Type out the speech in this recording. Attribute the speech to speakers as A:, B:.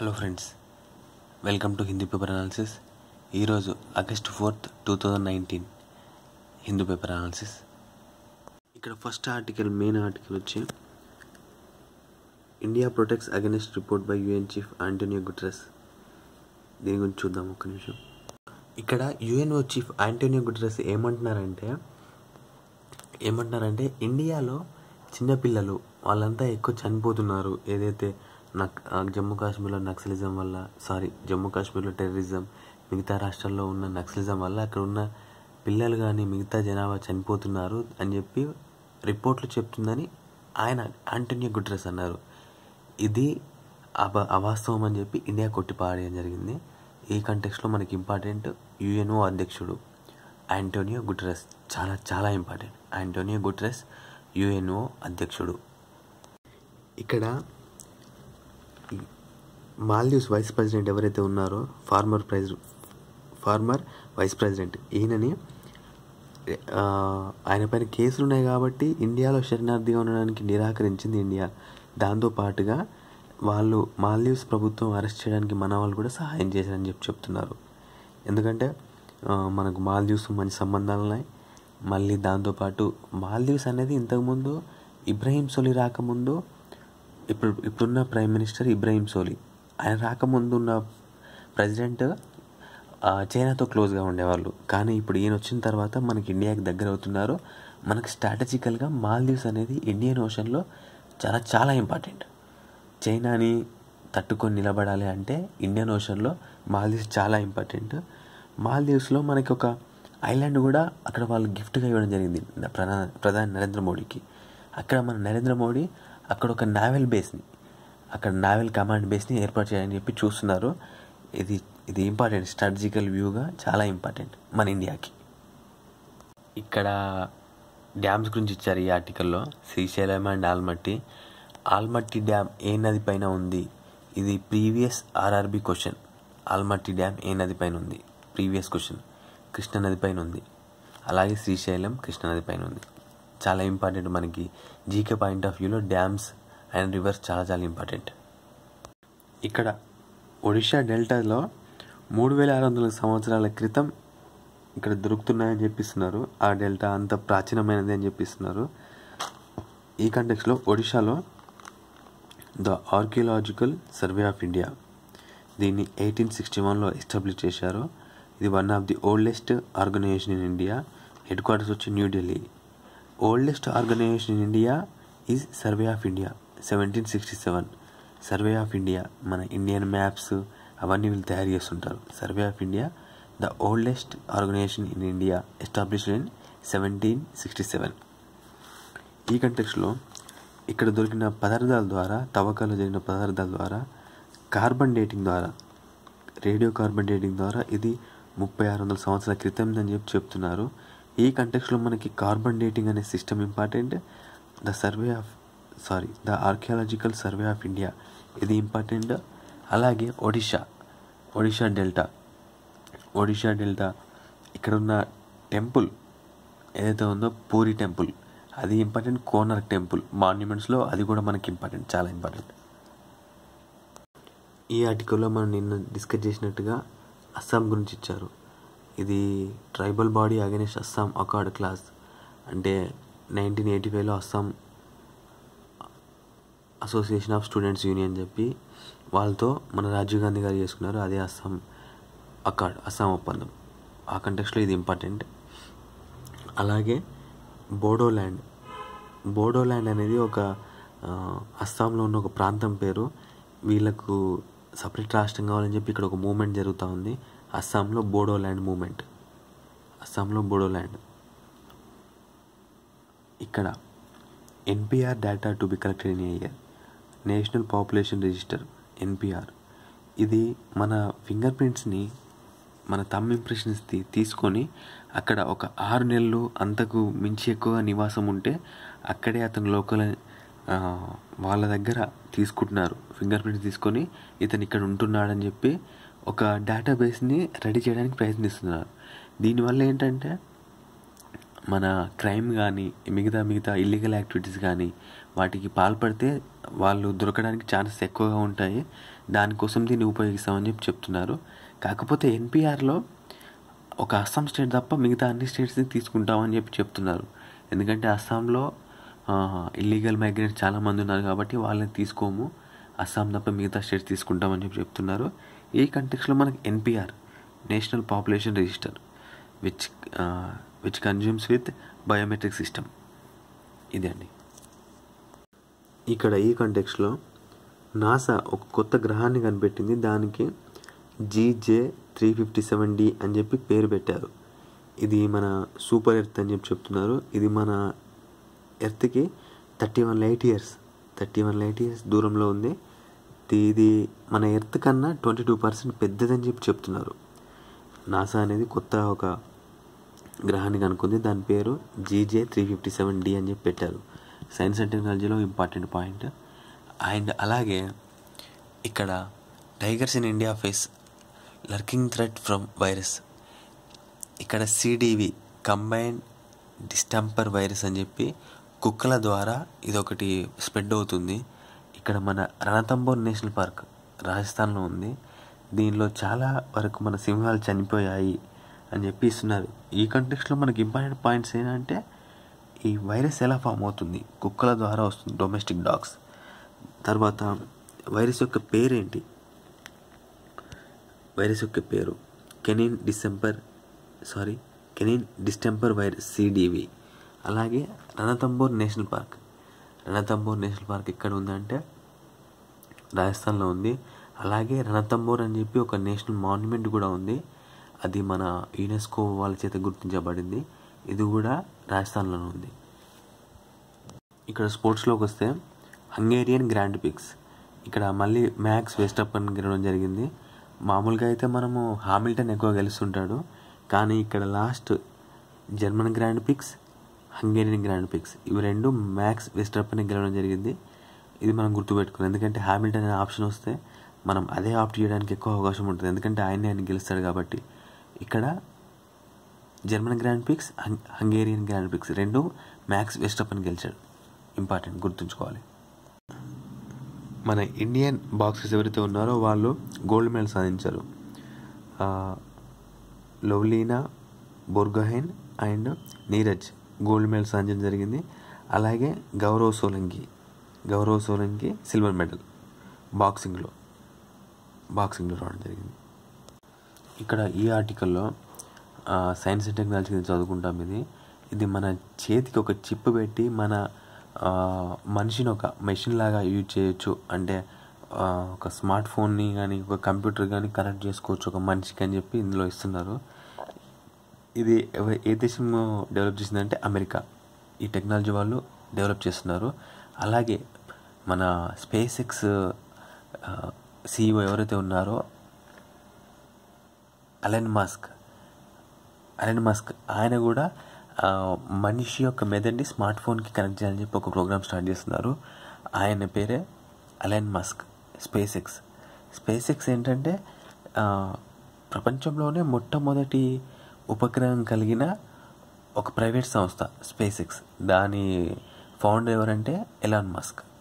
A: hello friends welcome to Hindi paper analysis ఈరోజు August fourth two thousand nineteen Hindu paper analysis ఇక్కడ first article main article వచ్చి India protects against report by UN chief Antonio Guterres దీని గురించి చూద్దాం ఒక్క నిమిషం ఇక్కడ యుఎన్ఓ చీఫ్ ఆంటోనియో గుట్రెస్ ఏమంటున్నారంటే ఏమంటున్నారంటే ఇండియాలో చిన్నపిల్లలు వాళ్ళంతా ఎక్కువ చనిపోతున్నారు ఏదైతే నక్ జమ్మూ కాశ్మీర్లో నక్సలిజం వల్ల సారీ జమ్మూ కాశ్మీర్లో టెర్రరిజం మిగతా రాష్ట్రాల్లో ఉన్న నక్సలిజం వల్ల అక్కడ ఉన్న పిల్లలు కానీ మిగతా జనాభా చనిపోతున్నారు అని చెప్పి రిపోర్ట్లు చెప్తుందని ఆయన ఆంటోనియో గుట్రెస్ అన్నారు ఇది అబ అవాస్తవం అని చెప్పి ఇండియా కొట్టిపాడేయడం జరిగింది ఈ కంటెక్స్లో మనకి ఇంపార్టెంట్ యుఎన్ఓ అధ్యక్షుడు ఆంటోనియో గుటరెస్ చాలా చాలా ఇంపార్టెంట్ ఆంటోనియో గుటరెస్ యుఎన్ఓ అధ్యక్షుడు ఇక్కడ మాల్దీవ్స్ వైస్ ప్రెసిడెంట్ ఎవరైతే ఉన్నారో former prize former vice president ఈయనని ఆ, ఆయన పైన కేసులు ఉన్నాయి కాబట్టి ఇండియాలో శరణార్థిగా ఉండడానికి నిరాకరించింది ఇండియా దాంతో పాటుగా వాళ్ళు మాల్దీవ్స్ ప్రభుత్వం అరెస్ట్ చేయడానికి మన వాళ్ళు కూడా సహాయం చేశారని చెప్పి చెప్తున్నారు ఎందుకంటే ఆ, మనకు మాల్దీవ్స్ మంచి సంబంధాలు ఉన్నాయి మళ్ళీ దాంతోపాటు మాల్దీవ్స్ అనేది ఇంతకుముందు ఇబ్రహీం సోలి రాకముందు ఇప్పుడు ఇప్పుడున్న ప్రైమ్ మినిస్టర్ ఇబ్రహీం సోలి ఆయన రాకముందు ఉన్న ప్రెసిడెంట్ ఆ, చైనాతో క్లోజ్గా ఉండేవాళ్ళు కానీ ఇప్పుడు ఈయన వచ్చిన తర్వాత మనకి ఇండియాకి దగ్గర అవుతున్నారు మనకి స్ట్రాటజికల్గా మాల్దీవ్స్ అనేది ఇండియన్ ఓషన్లో చాలా చాలా ఇంపార్టెంట్ చైనాని తట్టుకొని నిలబడాలి అంటే ఇండియన్ ఓషన్లో మాల్దీవ్స్ చాలా ఇంపార్టెంట్ మాల్దీవ్స్లో మనకి ఒక ఐలాండ్ కూడా అక్కడ వాళ్ళు గిఫ్ట్గా ఇవ్వడం జరిగింది ప్రధాన ప్రధాని నరేంద్ర మోడీకి అక్కడ మన నరేంద్ర మోడీ అక్కడ ఒక నావెల్ బేస్ని అక్కడ నావెల్ కమాండ్ బేస్ని ఏర్పాటు చేయాలని చెప్పి చూస్తున్నారు ఇది ఇది ఇంపార్టెంట్ స్ట్రాటజికల్ వ్యూగా చాలా ఇంపార్టెంట్ మన ఇండియాకి ఇక్కడ డ్యామ్స్ గురించి ఇచ్చారు ఈ ఆర్టికల్లో శ్రీశైలం అండ్ ఆల్మట్టి ఆల్మట్టి డ్యామ్ ఏ నది పైన ఉంది ఇది previous RRB question Almatti dam ఏ నది పైన ఉంది ప్రీవియస్ క్వశ్చన్ కృష్ణ నది పైన ఉంది అలాగే శ్రీశైలం కృష్ణ నది పైన ఉంది చాలా ఇంపార్టెంట్ మనకి జీకే పాయింట్ ఆఫ్ వ్యూలో డ్యామ్స్ అండ్ రివర్స్ చాలా చాలా ఇంపార్టెంట్ ఇక్కడ ఒడిషా డెల్టాలో మూడు వేల ఆరు వందల సంవత్సరాల క్రితం ఇక్కడ దొరుకుతున్నాయని చెప్పిస్తున్నారు ఆ డెల్టా అంత ప్రాచీనమైనది అని చెప్పిస్తున్నారు ఈ కంటెక్స్లో ఒడిషాలో the archaeological survey of India దీన్ని ఎయిటీన్ సిక్స్టీ వన్లో ఎస్టాబ్లిష్ చేశారు ఇది one of the oldest organisation in India headquarters వచ్చి New Delhi oldest organisation in India is survey of India seventeen sixty seven survey of India మన Indian maps అవన్నీ వీళ్ళు తయారు చేస్తుంటారు survey of India the oldest organisation in India established in seventeen sixty seven ఈ కంటెక్స్లో ఇక్కడ దొరికిన పదార్థాల ద్వారా తవ్వకాలు జరిగిన పదార్థాల ద్వారా కార్బన్ డేటింగ్ ద్వారా రేడియో కార్బన్ డేటింగ్ ద్వారా ఇది ముప్పై ఆరు వందల సంవత్సరాల క్రితం అని చెప్పి చెప్తున్నారు ఈ కంటెక్స్లో మనకి కార్బన్ డేటింగ్ అనే system important the survey of sorry the archaeological survey of India ఇది ఇంపార్టెంట్ అలాగే ఒడిషా ఒడిషా డెల్టా ఒడిషా డెల్టా ఇక్కడ ఉన్న టెంపుల్ ఏదైతే ఉందో పూరి టెంపుల్ అది ఇంపార్టెంట్ కోనర్ టెంపుల్ మాన్యుమెంట్స్లో అది కూడా మనకి ఇంపార్టెంట్ చాలా ఇంపార్టెంట్ ఈ ఆర్టికల్లో మనం నిన్న డిస్కస్ చేసినట్టుగా అస్సాం గురించి ఇచ్చారు ఇది tribal body against Assam accord clause అంటే నైన్టీన్ ఎయిటీ ఫైవ్లో Assam association of students union చెప్పి వాళ్ళతో మన రాజీవ్ గాంధీ గారు చేసుకున్నారు అదే అస్సాం అకార్డ్ అస్సాం ఒప్పందం ఆ కంటెక్స్లో ఇది ఇంపార్టెంట్ అలాగే బోడోల్యాండ్ బోడోల్యాండ్ అనేది ఒక ఆ, అస్సాంలో ఉన్న ఒక ప్రాంతం పేరు వీళ్ళకు సపరేట్ రాష్ట్రం కావాలని చెప్పి ఇక్కడ ఒక మూమెంట్ జరుగుతూ ఉంది అస్సాంలో బోడోల్యాండ్ మూమెంట్ అస్సాంలో బోడోల్యాండ్ ఇక్కడ NPR data to be collected in year national population register NPR ఇది మన ఫింగర్ ప్రింట్స్ని మన తమ్ ఇంప్రెషన్స్ తీ తీసుకొని అక్కడ ఒక ఆరు నెలలు అంతకు మించి ఎక్కువ నివాసం ఉంటే అక్కడే అతను లోకల్ ఆ, వాళ్ళ దగ్గర తీసుకుంటున్నారు ఫింగర్ ప్రింట్స్ తీసుకొని ఇతను ఇక్కడ ఉంటున్నాడని చెప్పి ఒక డేటాబేస్ని రెడీ చేయడానికి ప్రయత్నిస్తున్నారు దీనివల్ల ఏంటంటే మన క్రైమ్ కానీ మిగతా మిగతా ఇల్లీగల్ యాక్టివిటీస్ కానీ వాటికి పాల్పడితే వాళ్ళు దొరకడానికి ఛాన్సెస్ ఎక్కువగా ఉంటాయి దానికోసం దీన్ని ఉపయోగిస్తామని చెప్పి చెప్తున్నారు కాకపోతే ఎన్పిఆర్లో ఒక అస్సాం స్టేట్ తప్ప మిగతా అన్ని స్టేట్స్ని తీసుకుంటామని చెప్పి చెప్తున్నారు ఎందుకంటే అస్సాంలో ఇల్లీగల్ మైగ్రెంట్స్ చాలామంది ఉన్నారు కాబట్టి వాళ్ళని తీసుకోము అస్సాం తప్ప మిగతా స్టేట్స్ తీసుకుంటామని చెప్పి చెప్తున్నారు ఈ కంటెక్స్లో మనకి NPR national population register which which consumes with biometric system ఇదే అండి ఇక్కడ ఈ కంటెక్స్లో నాసా ఒక కొత్త గ్రహాన్ని కనిపెట్టింది దానికి GJ three fifty seven D అని చెప్పి పేరు పెట్టారు ఇది మన సూపర్ ఎర్త్ అని చెప్పి చెప్తున్నారు ఇది మన ఎర్త్కి thirty one light years thirty one light years దూరంలో ఉంది ఇది మన ఎర్త్ కన్నా ట్వంటీ టూ పర్సెంట్ పెద్దదని చెప్పి చెప్తున్నారు నాసా అనేది కొత్త ఒక గ్రహాన్ని కనుక్కుంది దాని పేరు GJ three fifty seven D అని చెప్పి పెట్టారు సైన్స్ అండ్ టెక్నాలజీలో ఇంపార్టెంట్ పాయింట్ అండ్ అలాగే ఇక్కడ tigers in India face lurking threat from virus ఇక్కడ సిడివి కంబైన్ డిస్టంపర్ వైరస్ అని చెప్పి కుక్కల ద్వారా ఇదొకటి స్ప్రెడ్ అవుతుంది ఇక్కడ మన రణతంబోర్ నేషనల్ పార్క్ రాజస్థాన్లో ఉంది దీనిలో చాలా వరకు మన సింహాలు చనిపోయాయి అని చెప్పి ఇస్తున్నారు ఈ కంటెక్స్లో మనకి ఇంపార్టెంట్ పాయింట్స్ ఏంటంటే ఈ వైరస్ ఎలా ఫామ్ అవుతుంది కుక్కల ద్వారా వస్తుంది డొమెస్టిక్ డాగ్స్ తర్వాత వైరస్ యొక్క పేరేంటి వైరస్ యొక్క పేరు canine December sorry canine distemper virus CDV అలాగే Ranthambore national park Ranthambore national park ఎక్కడ ఉందంటే రాజస్థాన్లో ఉంది అలాగే రణతంబోర్ అని చెప్పి ఒక నేషనల్ మాన్యుమెంట్ కూడా ఉంది అది మన యునెస్కో వాళ్ళ చేత గుర్తించబడింది ఇది కూడా రాజస్థాన్లోనే ఉంది ఇక్కడ స్పోర్ట్స్లోకి వస్తే హంగేరియన్ గ్రాండ్ పిక్స్ ఇక్కడ మళ్ళీ మ్యాక్స్ వెస్టప్పన్ గెలవడం జరిగింది మామూలుగా అయితే మనము హామిల్టన్ ఎక్కువ గెలుస్తుంటాడు కానీ ఇక్కడ last German grand prix Hungarian grand prix ఇవి రెండు మ్యాక్స్ వెస్టప్పన్ గెలవడం జరిగింది ఇది మనం గుర్తుపెట్టుకోవాలి ఎందుకంటే హామిల్టన్ అనే ఆప్షన్ వస్తే మనం అదే ఆప్ట్ చేయడానికి ఎక్కువ అవకాశం ఉంటుంది ఎందుకంటే ఆయన్ని ఆయన గెలుస్తాడు కాబట్టి ఇక్కడ German grand prix Hungarian grand prix రెండు మ్యాక్స్ వెస్టప్పన్ గెలిచాడు ఇంపార్టెంట్ గుర్తుంచుకోవాలి మన ఇండియన్ బాక్సర్స్ ఎవరైతే ఉన్నారో వాళ్ళు గోల్డ్ మెడల్ సాధించారు Lovlina Borgohain and Neeraj gold medal సాధించడం జరిగింది అలాగే గౌరవ్ సోలంకి గౌరవ్ సోలంకి సిల్వర్ మెడల్ బాక్సింగ్లో బాక్సింగ్లో రావడం జరిగింది ఇక్కడ ఈ ఆర్టికల్లో సైన్స్ అండ్ టెక్నాలజీ గురించి చదువుకుంటాం ఇది ఇది మన చేతికి ఒక చిప్ పెట్టి మన మనిషిని ఒక మెషిన్ లాగా యూజ్ చేయొచ్చు అంటే ఒక స్మార్ట్ ఫోన్ని కానీ ఒక కంప్యూటర్ కానీ కనెక్ట్ చేసుకోవచ్చు ఒక మనిషికి అని చెప్పి ఇందులో ఇస్తున్నారు ఇది ఏ దేశం డెవలప్ చేసిందంటే అమెరికా ఈ టెక్నాలజీ వాళ్ళు డెవలప్ చేస్తున్నారు అలాగే మన స్పేస్ ఎక్స్ సీఈఓ ఎవరైతే ఉన్నారో అలెన్ మాస్క్ అలెన్ మాస్క్ ఆయన కూడా మనిషి యొక్క మెదడుని స్మార్ట్ ఫోన్కి కనెక్ట్ చేయాలని చెప్పి ఒక ప్రోగ్రామ్ స్టార్ట్ చేస్తున్నారు ఆయన పేరే Elon Musk SpaceX SpaceX ఏంటంటే ప్రపంచంలోనే మొట్టమొదటి ఉపగ్రహం కలిగిన ఒక ప్రైవేట్ సంస్థ స్పేస్ ఎక్స్ దాని ఫౌండర్ ఎవరంటే ఎలాన్ మస్క్